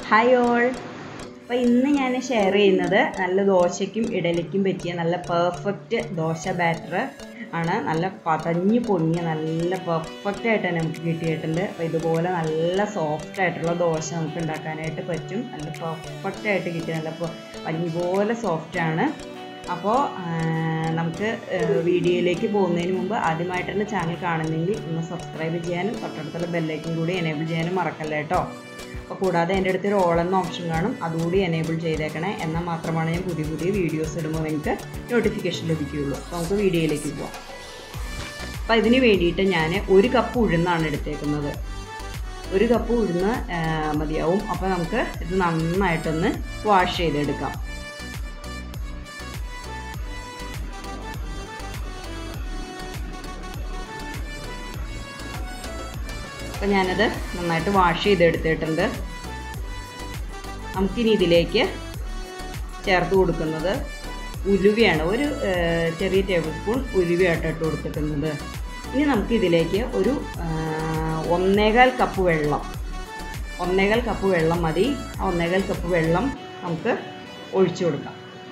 hi all അപ്പോൾ ഇന്ന് ഞാൻ ഷെയർ ചെയ്യുന്നത് നല്ല ദോശയ്ക്കും ഇഡലിക്കും പറ്റിയ നല്ല പെർഫെക്റ്റ് ദോശ ബാറ്റർ ആണ് നല്ല പതഞ്ഞ് പൊങ്ങിയ നല്ല പെർഫെക്റ്റ് ആയിട്ട് തന്നെ നമുക്ക് കിട്ടിയിട്ടുണ്ട് അപ്പോൾ ഇതുപോലെ നല്ല സോഫ്റ്റ് ആയിട്ടുള്ള ദോശ നമുക്ക് ഉണ്ടാക്കാനായിട്ട് പറ്റും നല്ല പെർഫെക്റ്റ് ആയിട്ട് കിട്ടിയ നല്ല പ- പഞ്ഞി പോലെ സോഫ്റ്റ് ആണ് അപ്പോൾ നമുക്ക് വീഡിയോയിലേക്ക് പോകുന്നതിന് മുമ്പ് ആദ്യമായിട്ടാണ് ചാനൽ കാണുന്നെങ്കിൽ ഒന്ന് സബ്സ്ക്രൈബ് ചെയ്യാനും തൊട്ടടുത്തുള്ള ബെല്ലൈക്കും കൂടി എനേബിൾ ചെയ്യാനും മറക്കല്ല കേട്ടോ അപ്പോൾ കൂടാതെ എൻ്റെ അടുത്തൊരു ഓൾ എന്ന ഓപ്ഷൻ കാണും അതുകൂടി എനേബിൾ ചെയ്തേക്കണേ എന്നാൽ മാത്രമാണ് ഞാൻ പുതിയ പുതിയ വീഡിയോസ് ഇടുമ്പോൾ നിങ്ങൾക്ക് നോട്ടിഫിക്കേഷൻ ലഭിക്കുകയുള്ളൂ അപ്പോൾ നമുക്ക് വീഡിയോയിലേക്ക് പോവാം അപ്പോൾ ഇതിന് വേണ്ടിയിട്ട് ഞാൻ ഒരു കപ്പ് ഉഴുന്നാണ് എടുത്തേക്കുന്നത് ഒരു കപ്പ് ഉഴുന്ന് ആ, മതിയാവും അപ്പോൾ നമുക്ക് ഇത് നന്നായിട്ടൊന്ന് വാഷ് ചെയ്തെടുക്കാം അപ്പം ഞാനത് നന്നായിട്ട് വാഷ് ചെയ്തെടുത്തിട്ടുണ്ട് നമുക്കിനി ഇതിലേക്ക് ചേർത്ത് കൊടുക്കുന്നത് ഉലുവയാണ് ഒരു ആ, ചെറിയ ടേബിൾ സ്പൂൺ ഉലുവയായിട്ട് ഇട്ട് കൊടുത്തിട്ടുള്ളത് ഇനി നമുക്ക് ഇതിലേക്ക് ഒരു ആ, ഒന്നേകാൽ കപ്പ് വെള്ളം ഒന്നേകാൽ കപ്പ് വെള്ളം മതി ആ ഒന്നേകാൽ കപ്പ് വെള്ളം നമുക്ക് ഒഴിച്ചു കൊടുക്കാം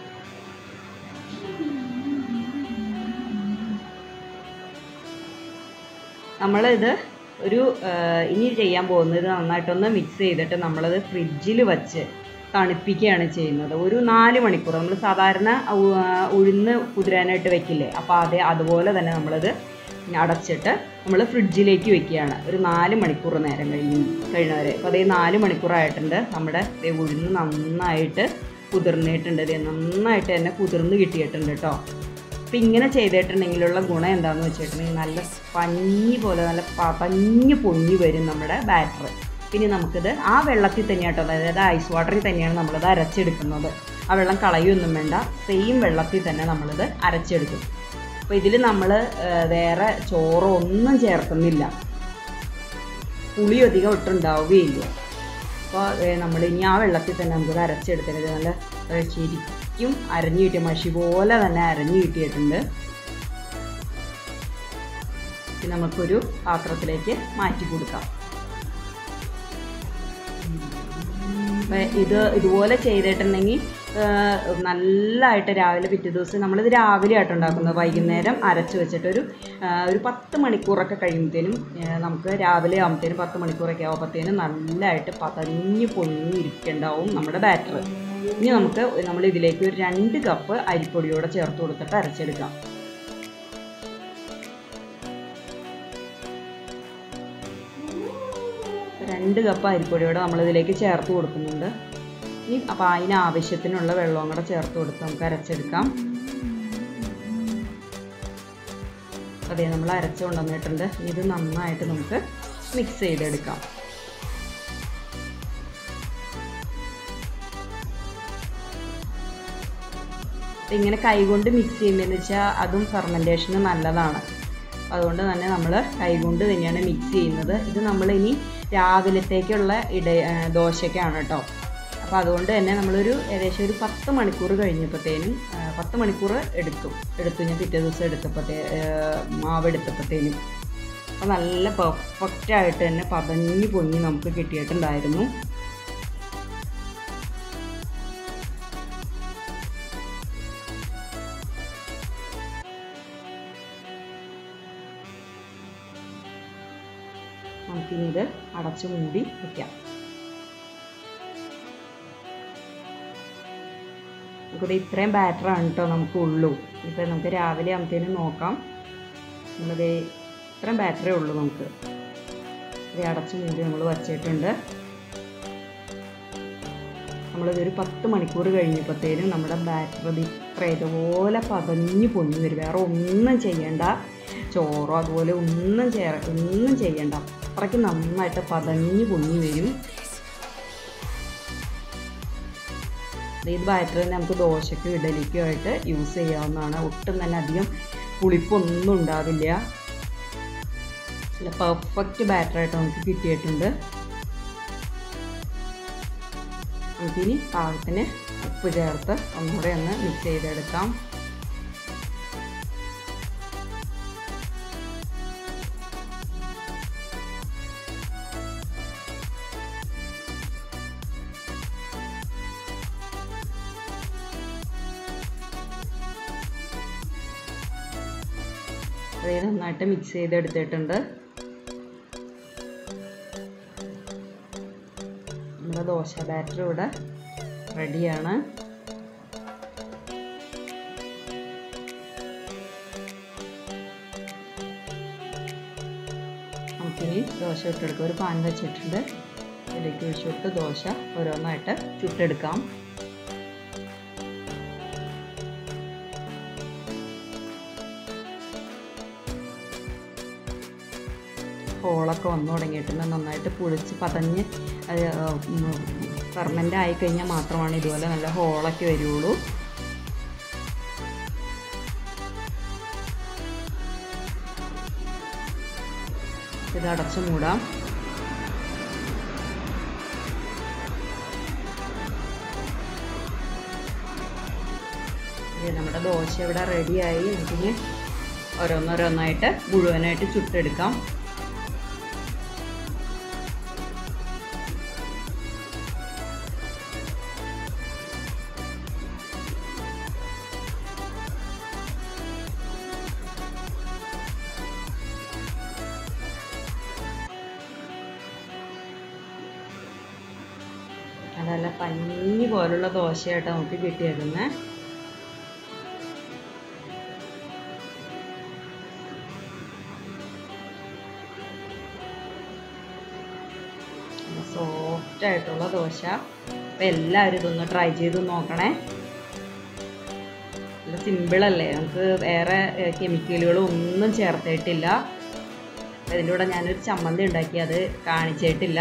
നമ്മളിത് ഒരു ആ, ഇനി ചെയ്യാൻ പോകുന്നത് നന്നായിട്ടൊന്ന് മിക്സ് ചെയ്തിട്ട് നമ്മളത് ഫ്രിഡ്ജിൽ വെച്ച് തണുപ്പിക്കുകയാണ് ചെയ്യുന്നത് ഒരു നാല് മണിക്കൂർ നമ്മൾ സാധാരണ ഉ- ആ, ഉഴുന്ന് കുതിരാനായിട്ട് വെക്കില്ലേ അപ്പോൾ അതേ അതുപോലെ തന്നെ നമ്മളത് അടച്ചിട്ട് നമ്മൾ ഫ്രിഡ്ജിലേക്ക് വെക്കുകയാണ് ഒരു നാല് മണിക്കൂർ നേരം കഴിഞ്ഞ് കഴിഞ്ഞവരെ അപ്പോൾ അതേ നാല് മണിക്കൂറായിട്ടുണ്ട് നമ്മുടെ ദേ ഉഴുന്ന് നന്നായിട്ട് കുതിർന്നിട്ടുണ്ട് ദേ നന്നായിട്ട് തന്നെ കുതിർന്ന് കിട്ടിയിട്ടുണ്ട് കേട്ടോ അപ്പം ഇങ്ങനെ ചെയ്തിട്ടുണ്ടെങ്കിലുള്ള ഗുണം എന്താണെന്ന് വെച്ചിട്ടുണ്ടെങ്കിൽ നല്ല പഞ്ഞി പോലെ നല്ല പഞ്ഞ് പൊങ്ങി വരും നമ്മുടെ ബാറ്റർ പിന്നെ നമുക്കിത് ആ വെള്ളത്തിൽ തന്നെയാട്ടോ അതായത് ഐസ് വാട്ടറിൽ തന്നെയാണ് നമ്മളത് അരച്ചെടുക്കുന്നത് ആ വെള്ളം കളയൊന്നും വേണ്ട സെയിം വെള്ളത്തിൽ തന്നെ നമ്മളിത് അരച്ചെടുക്കും അപ്പോൾ ഇതിൽ നമ്മൾ വേറെ ചോറോ ഒന്നും ചേർക്കുന്നില്ല പുളി അധികം ഒട്ടുണ്ടാവുകയില്ല അപ്പോൾ നമ്മൾ ഇനി ആ വെള്ളത്തിൽ തന്നെ നമുക്കത് അരച്ചെടുത്തിട്ട് നല്ല ഏ, ശരിക്കും അരഞ്ഞു കിട്ടിയ മഷി പോലെ തന്നെ അരഞ്ഞു കിട്ടിയിട്ടുണ്ട് ഇത് നമുക്കൊരു പാത്രത്തിലേക്ക് മാറ്റി കൊടുക്കാം അപ്പോൾ ഇത് ഇതുപോലെ ചെയ്തിട്ടുണ്ടെങ്കിൽ നല്ലതായിട്ട് രാവിലെ പിറ്റേ ദിവസം നമ്മളിത് രാവിലെ ആയിട്ട് ഉണ്ടാക്കുന്നത് വൈകുന്നേരം അരച്ച് വെച്ചിട്ട് ഒരു ആ, ഒരു പത്ത് മണിക്കൂറൊക്കെ കഴിയുമ്പോഴത്തേനും ആ, നമുക്ക് രാവിലെ ആകുമ്പോഴത്തേനും പത്ത് മണിക്കൂറൊക്കെ ആകുമ്പോഴത്തേനും നല്ലതായിട്ട് പതഞ്ഞ് പൊങ്ങി ഇരിക്കണ്ടാവും നമ്മുടെ ബാറ്റർ ഇനി നമുക്ക് നമ്മൾ ഇതിലേക്ക് ഒരു രണ്ട് കപ്പ് അരിപ്പൊടിയോടെ ചേർത്ത് കൊടുത്തിട്ട് അരച്ചെടുക്കാം രണ്ട് കപ്പ് അരിപ്പൊടിയോടെ നമ്മളിതിലേക്ക് ചേർത്ത് കൊടുക്കുന്നുണ്ട് ഇനി അപ്പോൾ അതിന് ആവശ്യത്തിനുള്ള വെള്ളവും കൂടെ ചേർത്ത് കൊടുത്ത് നമുക്ക് അരച്ചെടുക്കാം അതെ നമ്മൾ അരച്ച് കൊണ്ടുവന്നിട്ടുണ്ട് ഇനി ഇത് നന്നായിട്ട് നമുക്ക് മിക്സ് ചെയ്തെടുക്കാം ഇങ്ങനെ കൈകൊണ്ട് മിക്സ് ചെയ്യുന്നതെന്ന് വെച്ചാൽ അതും ഫെർമെൻറ്റേഷന് നല്ലതാണ് അതുകൊണ്ട് തന്നെ നമ്മൾ കൈകൊണ്ട് തന്നെയാണ് മിക്സ് ചെയ്യുന്നത് ഇത് നമ്മൾ ഇനി രാവിലത്തേക്കുള്ള ഇട ആ, ദോശയ്ക്കാണ് കേട്ടോ അപ്പോൾ അതുകൊണ്ട് തന്നെ നമ്മളൊരു ഏകദേശം ഒരു പത്ത് മണിക്കൂർ കഴിഞ്ഞപ്പോഴത്തേനും ആ, പത്ത് മണിക്കൂർ എടുക്കും എടുത്തു ഞാൻ പിറ്റേ ദിവസം എടുത്തപ്പോഴത്തേ മാവ് എടുത്തപ്പോഴത്തേനും അപ്പോൾ നല്ല പെർഫെക്റ്റ് ആയിട്ട് തന്നെ പതഞ്ഞ് പൊങ്ങി നമുക്ക് കിട്ടിയിട്ടുണ്ടായിരുന്നു നമുക്കിനി ഇത് അടച്ചു മൂടി വയ്ക്കാം നമുക്കിത് ഇത്രയും ബാറ്ററാണ് കേട്ടോ നമുക്ക് ഉള്ളൂ ഇപ്പം നമുക്ക് രാവിലെ ആകുമ്പത്തേനും നോക്കാം നമ്മളിത് ഇത്രയും ബാറ്ററേ ഉള്ളൂ നമുക്ക് ഇത് അടച്ചു മൂടി നമ്മൾ വച്ചിട്ടുണ്ട് നമ്മളിതൊരു പത്ത് മണിക്കൂർ കഴിഞ്ഞപ്പോഴത്തേനും നമ്മുടെ ബാറ്റർ ഇത് ഇത്ര ഇതുപോലെ പതഞ്ഞ് പൊങ്ങി വരും വേറെ ഒന്നും ചെയ്യണ്ട ചോറോ അതുപോലെ ഒന്നും ചേർ ഒന്നും ചെയ്യണ്ട അത്രയ്ക്ക് നന്നായിട്ട് പതഞ്ഞ് പൊങ്ങി വരും ഇത് ബാറ്റർ തന്നെ നമുക്ക് ദോശയ്ക്കും ഇഡലിക്കും ആയിട്ട് യൂസ് ചെയ്യാവുന്നതാണ് ഒട്ടും തന്നെ അധികം പുളിപ്പൊന്നും ഉണ്ടാവില്ല നല്ല പെർഫെക്റ്റ് ബാറ്ററായിട്ട് നമുക്ക് കിട്ടിയിട്ടുണ്ട് നമുക്കിനി പാകത്തിന് ഉപ്പ് ചേർത്ത് ഒന്നുകൂടെ ഒന്ന് മിക്സ് ചെയ്തെടുക്കാം ഇത് നന്നായിട്ട് മിക്സ് ചെയ്തെടുത്തിട്ടുണ്ട് നമ്മുടെ ദോശ ബാറ്റർ ഇവിടെ റെഡിയാണ് നമുക്കിനി ദോശ ഇട്ടെടുക്കാം ഒരു പാൻ വെച്ചിട്ടുണ്ട് ഇതിലേക്ക് ഒഴിച്ചു കൊടുത്ത് ദോശ ഓരോന്നായിട്ട് ചുട്ടെടുക്കാം ഹോളൊക്കെ വന്നു തുടങ്ങിയിട്ടുണ്ട് നന്നായിട്ട് പുളിച്ച് പതഞ്ഞ് ഫെർമെൻ്റ് ആയി കഴിഞ്ഞാൽ മാത്രമാണ് ഇതുപോലെ നല്ല ഹോളൊക്കെ വരുള്ളൂ ഇത് അടച്ചു മൂടാം ഇത് നമ്മുടെ ദോശ ഇവിടെ റെഡിയായി നമുക്കിനി ഓരോന്നോരോന്നായിട്ട് മുഴുവനായിട്ട് ചുട്ടെടുക്കാം അതല്ല പഞ്ഞി പോലുള്ള ദോശയായിട്ട് നമുക്ക് കിട്ടിയേക്കുന്നത് സോഫ്റ്റ് ആയിട്ടുള്ള ദോശ അപ്പം എല്ലാവരും ഇതൊന്ന് ട്രൈ ചെയ്ത് നോക്കണേ നല്ല സിമ്പിളല്ലേ നമുക്ക് വേറെ കെമിക്കലുകളും ഒന്നും ചേർത്തിട്ടില്ല അതിൻ്റെ കൂടെ ഞാനൊരു ചമ്മന്തി ഉണ്ടാക്കി അത് കാണിച്ചിട്ടില്ല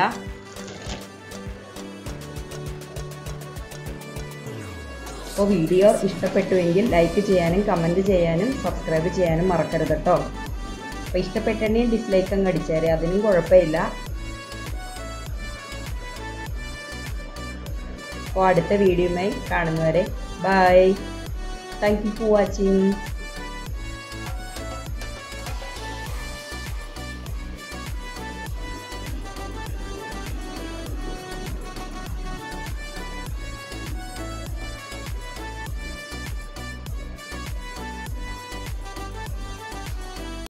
അപ്പോൾ വീഡിയോ ഇഷ്ടപ്പെട്ടുവെങ്കിൽ ലൈക്ക് ചെയ്യാനും കമൻറ്റ് ചെയ്യാനും സബ്സ്ക്രൈബ് ചെയ്യാനും മറക്കരുത് കേട്ടോ അപ്പോൾ ഇഷ്ടപ്പെട്ടെങ്കിൽ ഡിസ്ലൈക്ക് അങ്ങ് അടിച്ചേരെ അതിനും കുഴപ്പമില്ല അപ്പോൾ അടുത്ത വീഡിയോയുമായി കാണുന്നവരെ bye thank you for watching